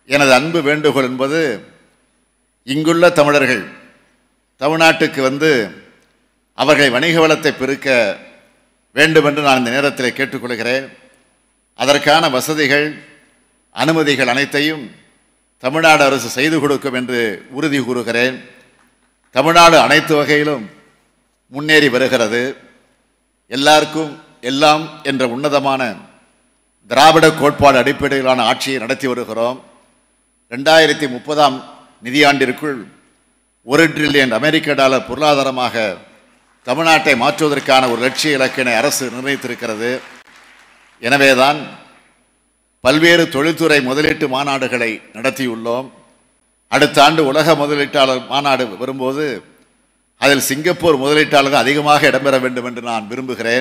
எனது அன்பு வேண்டுகோள் என்பது இங்குள்ள தமிழர்கள் தமிழ்நாட்டுக்கு வந்து அவர்கள் வணிக வளத்தை பெருக்க வேண்டுமென்று நான் இந்த நேரத்தில் கேட்டுக்கொள்கிறேன் அதற்கான வசதிகள் அனுமதிகள் அனைத்தையும் தமிழ்நாடு அரசு செய்து கொடுக்கும் என்று உறுதி கூறுகிறேன் தமிழ்நாடு அனைத்து வகையிலும் முன்னேறி வருகிறது எல்லாருக்கும் எல்லாம் என்ற உன்னதமான திராவிட கோட்பாடு அடிப்படையிலான ஆட்சியை நடத்தி வருகிறோம் ரெண்டாயிரத்தி முப்பதாம் நிதியாண்டிற்குள் ஒரு ட்ரில்லியன் அமெரிக்க டாலர் பொருளாதாரமாக தமிழ்நாட்டை மாற்றுவதற்கான ஒரு லட்சிய இலக்கினை அரசு நிர்ணயித்திருக்கிறது எனவேதான் பல்வேறு தொழில்துறை முதலீட்டு மாநாடுகளை நடத்தியுள்ளோம் அடுத்த ஆண்டு உலக முதலீட்டாளர் மாநாடு வரும்போது அதில் சிங்கப்பூர் முதலீட்டாளர்கள் அதிகமாக இடம்பெற வேண்டும் என்று நான் விரும்புகிறேன்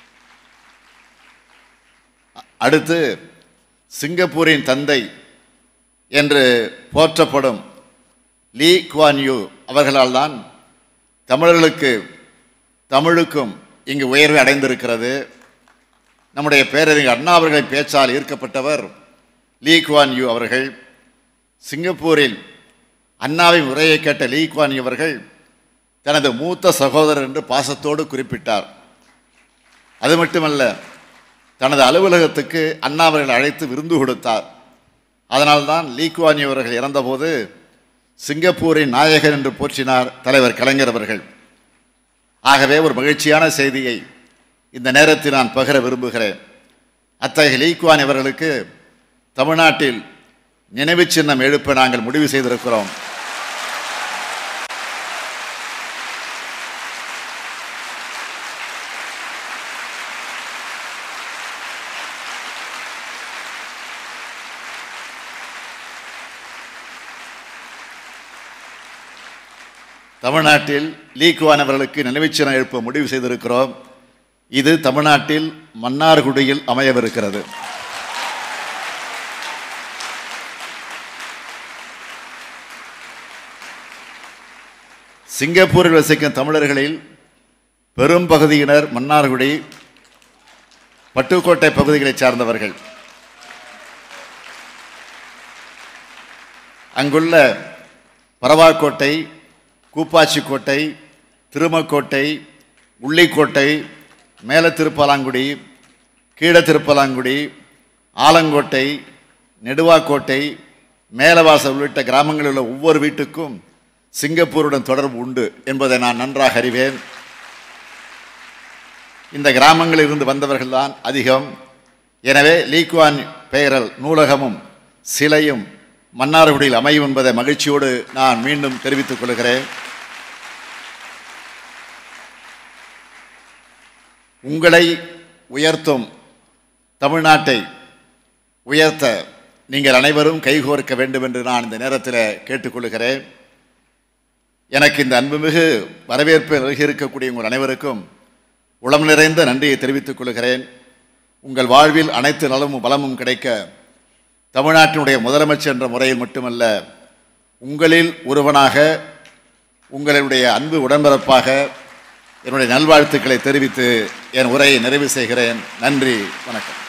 அடுத்து சிங்கப்பூரின் தந்தை என்று போற்றப்படும் லீ குவான் யூ அவர்களால் தான் தமிழர்களுக்கு தமிழுக்கும் இங்கு உயர்வை அடைந்திருக்கிறது நம்முடைய பேரறிஞர் அண்ணா அவர்களின் பேச்சால் ஈர்க்கப்பட்டவர் லீ குவான் யூ அவர்கள் சிங்கப்பூரில் அண்ணாவின் உரையை கேட்ட லீ குவான் யூ அவர்கள் தனது மூத்த சகோதரர் என்று பாசத்தோடு குறிப்பிட்டார் அது மட்டுமல்ல தனது அலுவலகத்துக்கு அண்ணா அவர்கள் அழைத்து விருந்து கொடுத்தார் அதனால்தான் லீ குவான் யூ அவர்கள் இறந்தபோது சிங்கப்பூரின் நாயகன் என்று போற்றினார் தலைவர் கலைஞர் அவர்கள் ஆகவே ஒரு மகிழ்ச்சியான செய்தியை இந்த நேரத்தில் நான் பகிர விரும்புகிறேன் அத்தகைய லீக்வான் இவர்களுக்கு தமிழ்நாட்டில் நினைவு சின்னம் எழுப்ப நாங்கள் முடிவு செய்திருக்கிறோம் தமிழ்நாட்டில் லீக்குவான் அவர்களுக்கு நினைவுச்சின்னம் எழுப்ப முடிவு செய்திருக்கிறோம் இது தமிழ்நாட்டில் மன்னார்குடியில் அமையவிருக்கிறது சிங்கப்பூரில் வசிக்கும் தமிழர்களில் பெரும் பகுதியினர் மன்னார்குடி பட்டுக்கோட்டை பகுதிகளைச் சார்ந்தவர்கள் அங்குள்ள பரவாக்கோட்டை கூப்பாச்சிக்கோட்டை திருமக்கோட்டை உள்ளிக்கோட்டை மேல திருப்பலாங்குடி கீழ திருப்பலாங்குடி ஆலங்கோட்டை நெடுவாக்கோட்டை மேலவாசல் உள்ளிட்ட கிராமங்களில் உள்ள ஒவ்வொரு வீட்டுக்கும் சிங்கப்பூருடன் தொடர்பு உண்டு என்பதை நான் நன்றாக அறிவேன் இந்த கிராமங்களில் இருந்து வந்தவர்கள்தான் அதிகம் எனவே லீக்வான் பெயரல் நூலகமும் சிலையும் மன்னார்குடியில் அமையும் என்பதை மகிழ்ச்சியோடு நான் மீண்டும் தெரிவித்துக் கொள்கிறேன் உங்களை உயர்த்தும் தமிழ்நாட்டை உயர்த்த நீங்கள் அனைவரும் கைகோர்க்க வேண்டும் என்று நான் இந்த நேரத்தில் கேட்டுக்கொள்கிறேன் எனக்கு இந்த அன்புமிகு வரவேற்பை நல்கியிருக்கக்கூடிய உங்கள் அனைவருக்கும் உளம் நிறைந்த நன்றியை தெரிவித்துக் கொள்கிறேன் உங்கள் வாழ்வில் அனைத்து நலமும் பலமும் கிடைக்க தமிழ்நாட்டினுடைய முதலமைச்சர் என்ற முறையில் மட்டுமல்ல உங்களில் ஒருவனாக உங்களுடைய அன்பு உடன்பிறப்பாக என்னுடைய நல்வாழ்த்துக்களை தெரிவித்து என் உரையை நிறைவு செய்கிறேன் நன்றி வணக்கம்